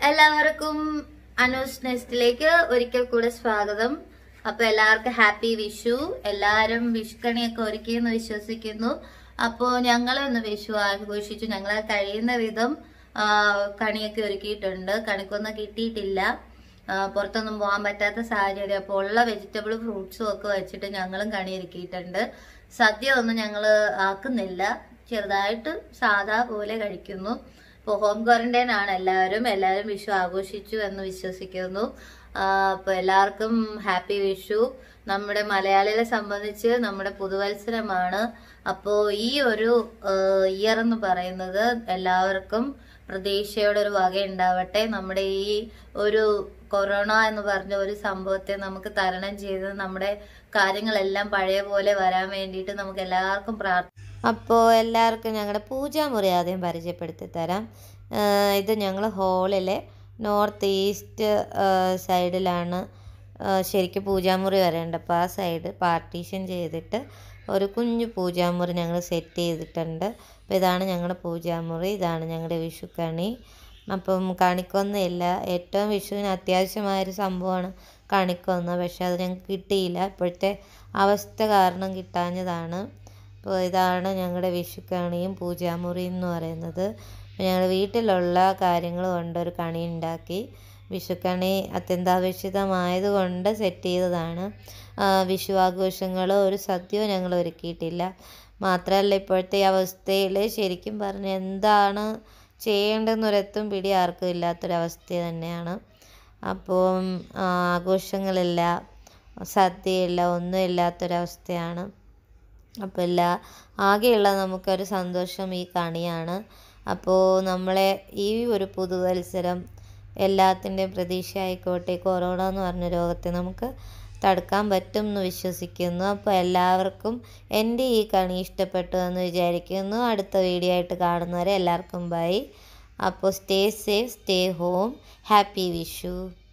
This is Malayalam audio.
എല്ലാവർക്കും അനൂസ് നെസ്റ്റിലേക്ക് ഒരിക്കൽ കൂടെ സ്വാഗതം അപ്പൊ എല്ലാവർക്കും ഹാപ്പി വിഷു എല്ലാരും വിഷുക്കണിയൊക്കെ ഒരുക്കിയെന്ന് വിശ്വസിക്കുന്നു അപ്പോ ഞങ്ങൾ ഒന്ന് വിഷു ആഘോഷിച്ചു ഞങ്ങളെ കഴിയുന്ന വിധം ആ, കണിയൊക്കെ ഒരുക്കിയിട്ടുണ്ട് കണിക്കൊന്നും കിട്ടിയിട്ടില്ല ആ, പുറത്തൊന്നും പോകാൻ പറ്റാത്ത സാഹചര്യം അപ്പോൾ ഉള്ള വെജിറ്റബിൾ ഫ്രൂട്ട്സും ഒക്കെ വെച്ചിട്ട് ഞങ്ങളും കണി ഒരുക്കിയിട്ടുണ്ട് സദ്യ ഒന്നും ഞങ്ങൾ ആക്കുന്നില്ല ചെറുതായിട്ട് സാധാ പോലെ കഴിക്കുന്നു ഇപ്പോൾ ഹോം ക്വാറന്റൈൻ ആണ് എല്ലാവരും എല്ലാവരും വിഷു ആഘോഷിച്ചു എന്ന് വിശ്വസിക്കുന്നു അപ്പോൾ എല്ലാവർക്കും ഹാപ്പി വിഷു നമ്മുടെ മലയാളികളെ സംബന്ധിച്ച് നമ്മുടെ പുതുവത്സരമാണ് അപ്പോൾ ഈ ഒരു ഇയർ എന്ന് പറയുന്നത് എല്ലാവർക്കും പ്രതീക്ഷയുടെ ഒരു വക ഉണ്ടാവട്ടെ നമ്മുടെ ഈ ഒരു കൊറോണ എന്ന് പറഞ്ഞ ഒരു സംഭവത്തെ നമുക്ക് തരണം ചെയ്ത് നമ്മുടെ കാര്യങ്ങളെല്ലാം പഴയ പോലെ വരാൻ വേണ്ടിയിട്ട് നമുക്ക് എല്ലാവർക്കും പ്രാർത്ഥന അപ്പോൾ എല്ലാവർക്കും ഞങ്ങളുടെ പൂജാമുറി ആദ്യം പരിചയപ്പെടുത്തി തരാം ആ, ഇത് ഞങ്ങൾ ഹോളിലെ നോർത്ത് ഈസ്റ്റ് സൈഡിലാണ് ആ, ശരിക്കും പൂജാമുറി വരേണ്ടത് അപ്പോൾ ആ സൈഡ് പാർട്ടീഷൻ ചെയ്തിട്ട് ഒരു കുഞ്ഞു പൂജാമുറി ഞങ്ങൾ സെറ്റ് ചെയ്തിട്ടുണ്ട് അപ്പോൾ ഇതാണ് ഞങ്ങളുടെ പൂജാമുറി ഇതാണ് ഞങ്ങളുടെ വിഷുക്കണി അപ്പം കണിക്കൊന്നയില്ല ഏറ്റവും വിഷുവിന് അത്യാവശ്യമായൊരു സംഭവമാണ് കണിക്കൊന്ന പക്ഷെ അത് ഞങ്ങൾക്ക് കിട്ടിയില്ല ഇപ്പോഴത്തെ അവസ്ഥ കാരണം കിട്ടാഞ്ഞതാണ് അപ്പോൾ ഇതാണ് ഞങ്ങളുടെ വിഷുക്കണിയും പൂജാമുറിയും എന്ന് പറയുന്നത് അപ്പോൾ ഞങ്ങൾ വീട്ടിലുള്ള കാര്യങ്ങൾ കൊണ്ട് ഒരു കണി ഉണ്ടാക്കി വിഷുക്കണി അത്യന്താപേക്ഷിതമായതുകൊണ്ട് സെറ്റ് ചെയ്തതാണ് ആ, വിഷു ആഘോഷങ്ങൾ ഒരു സദ്യവും ഞങ്ങൾ ഒരുക്കിയിട്ടില്ല മാത്രമല്ല ഇപ്പോഴത്തെ ഈ അവസ്ഥയിൽ ശരിക്കും പറഞ്ഞാൽ എന്താണ് ചെയ്യേണ്ടതെന്നൊരെത്തും പിടി ആർക്കും ഇല്ലാത്തൊരവസ്ഥ തന്നെയാണ് അപ്പം ആ, ആഘോഷങ്ങളില്ല സദ്യയില്ല ഒന്നും ഇല്ലാത്തൊരവസ്ഥയാണ് അപ്പോൾ എല്ലാ ആകെയുള്ള നമുക്കൊരു സന്തോഷം ഈ കണിയാണ് അപ്പോൾ നമ്മളെ ഈ ഒരു പുതുവത്സരം എല്ലാത്തിൻ്റെയും പ്രതീക്ഷ ആയിക്കോട്ടെ കൊറോണ എന്ന് പറഞ്ഞ രോഗത്തെ നമുക്ക് തടുക്കാൻ പറ്റും എന്ന് വിശ്വസിക്കുന്നു അപ്പോൾ എല്ലാവർക്കും എൻ്റെ ഈ കണി ഇഷ്ടപ്പെട്ടു എന്ന് വിചാരിക്കുന്നു അടുത്ത വീഡിയോ ആയിട്ട് കാണുന്നവരെ എല്ലാവർക്കും ബൈ അപ്പോൾ stay safe stay home happy Vishu